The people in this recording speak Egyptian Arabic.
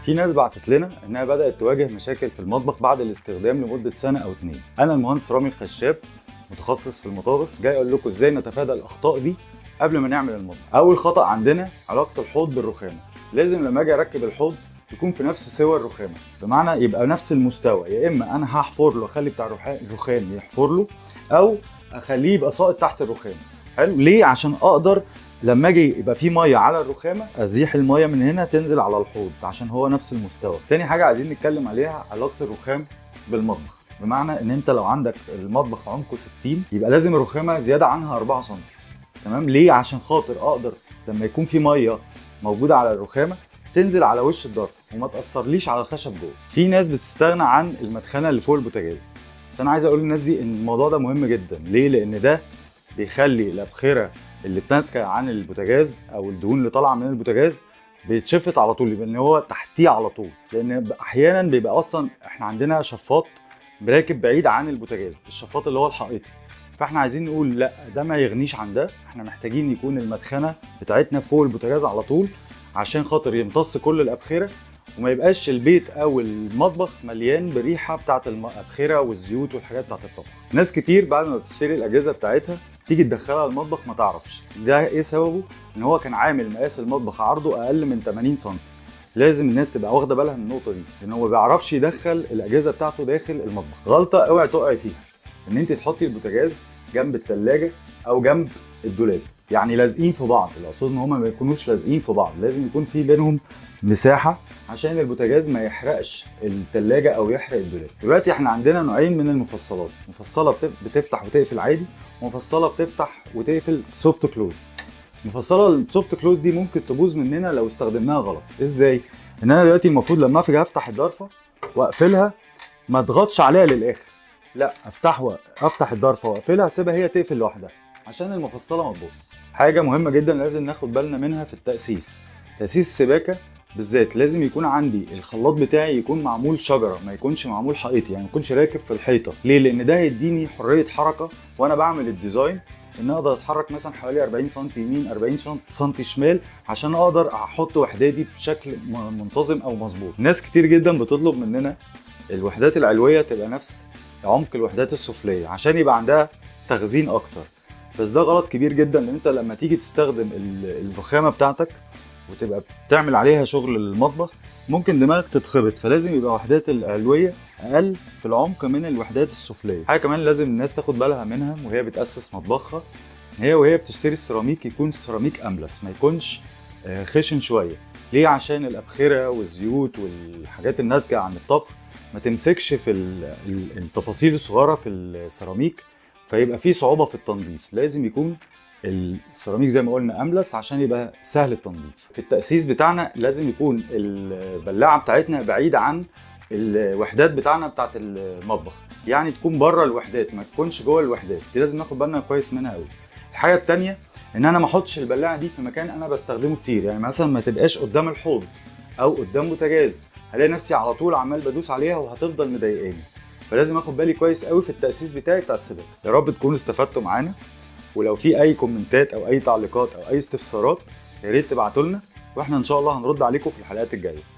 في ناس بعتت لنا انها بدات تواجه مشاكل في المطبخ بعد الاستخدام لمده سنه او اتنين انا المهندس رامي الخشاب متخصص في المطابخ جاي اقول لكم ازاي نتفادى الاخطاء دي قبل ما نعمل المطبخ اول خطا عندنا علاقه الحوض بالرخامه لازم لما اجي اركب الحوض يكون في نفس سوى الرخامه بمعنى يبقى نفس المستوى يا اما انا هحفر له اخلي بتاع الرخا- الرخام يحفر له او اخليه يبقى ساقط تحت الرخام حلو ليه عشان اقدر لما اجي يبقى في ميه على الرخامه ازيح الميه من هنا تنزل على الحوض عشان هو نفس المستوى تاني حاجه عايزين نتكلم عليها علاقه الرخام بالمطبخ بمعنى ان انت لو عندك المطبخ عمقه 60 يبقى لازم الرخامه زياده عنها 4 سم تمام ليه عشان خاطر اقدر لما يكون في ميه موجوده على الرخامه تنزل على وش الضرفه وما تاثرليش على الخشب جوه في ناس بتستغنى عن المدخنه اللي فوق البوتاجاز بس انا عايز اقول للناس دي ان الموضوع ده مهم جدا ليه لان ده بيخلي الابخره اللي بتنتج عن البوتاجاز او الدهون اللي طالعه من البوتاجاز بيتشفط على طول لان هو تحتيه على طول لان احيانا بيبقى اصلا احنا عندنا شفاط براكب بعيد عن البوتاجاز الشفاط اللي هو الحائطي فاحنا عايزين نقول لا ده ما يغنيش عن ده احنا محتاجين يكون المدخنه بتاعتنا فوق البوتاجاز على طول عشان خاطر يمتص كل الابخره وما يبقاش البيت او المطبخ مليان بريحه بتاعه الابخره والزيوت والحاجات بتاعه الطبخ ناس كتير بعد ما بتشتري الاجهزه بتاعتها تيجي تدخلها المطبخ ما تعرفش ده ايه سببه ان هو كان عامل مقاس المطبخ عرضه اقل من 80 سم لازم الناس تبقى واخده بالها من النقطه دي لان هو ما بيعرفش يدخل الاجهزه بتاعته داخل المطبخ غلطه اوعي تقعي فيها ان انت تحطي البوتاجاز جنب الثلاجه او جنب الدولاب يعني لازقين في بعض الاقصد ان هما ما يكونوش لازقين في بعض لازم يكون في بينهم مساحه عشان البوتاجاز ما يحرقش الثلاجه او يحرق الدولاب دلوقتي احنا عندنا نوعين من المفصلات مفصله بت- بتفتح وتقفل عادي ومفصله بتفتح وتقفل سوفت كلوز المفصله السوفت كلوز دي ممكن تبوظ مننا لو استخدمناها غلط ازاي ان انا دلوقتي المفروض لما اجي افتح الضرفه واقفلها ما اضغطش عليها للاخر لا افتح و... افتح الضرفه واقفلها اسيبها هي تقفل لوحدها عشان المفصله ما تبص حاجه مهمه جدا لازم ناخد بالنا منها في التاسيس تاسيس السباكه بالذات لازم يكون عندي الخلاط بتاعي يكون معمول شجره ما يكونش معمول حائطي يعني ما يكونش راكب في الحيطه ليه لان ده هيديني حريه حركه وانا بعمل الديزاين ان اقدر اتحرك مثلا حوالي 40 سم يمين 40 سم شمال عشان اقدر احط وحداتي بشكل م- منتظم او مظبوط ناس كتير جدا بتطلب مننا الوحدات العلويه تبقى نفس عمق الوحدات السفليه عشان يبقى عندها تخزين اكتر بس ده غلط كبير جدا لان انت لما تيجي تستخدم ال- الرخامه بتاعتك وتبقى بتعمل عليها شغل المطبخ ممكن دماغك تتخبط فلازم يبقى وحدات العلويه اقل في العمق من الوحدات السفليه حاجه كمان لازم الناس تاخد بالها منها وهي بتاسس مطبخها ان هي وهي بتشتري السيراميك يكون سيراميك املس ما يكونش آه، خشن شويه ليه عشان الابخره والزيوت والحاجات الناتجه عن الطبخ ما تمسكش في ال- ال- التفاصيل الصغيره في السيراميك فيبقى في صعوبه في التنظيف لازم يكون السيراميك زي ما قلنا املس عشان يبقى سهل التنظيف في التاسيس بتاعنا لازم يكون البلاعه بتاعتنا بعيد عن الوحدات بتاعنا بتاعت المطبخ يعني تكون بره الوحدات ما تكونش جوه الوحدات دي لازم ناخد بالنا كويس منها قوي الحاجه التانية ان انا ما احطش البلاعه دي في مكان انا بستخدمه كتير يعني مثلا ما تبقاش قدام الحوض او قدام بوتاجاز هلاقي نفسي على طول عمال بدوس عليها وهتفضل مضايقاني فلازم اخد بالي كويس قوي في التاسيس بتاعي بتاع السباكه يا رب تكونوا استفدتوا معانا ولو في اي كومنتات او اي تعليقات او اي استفسارات يا ريت تبعتوا لنا واحنا ان شاء الله هنرد عليكم في الحلقات الجايه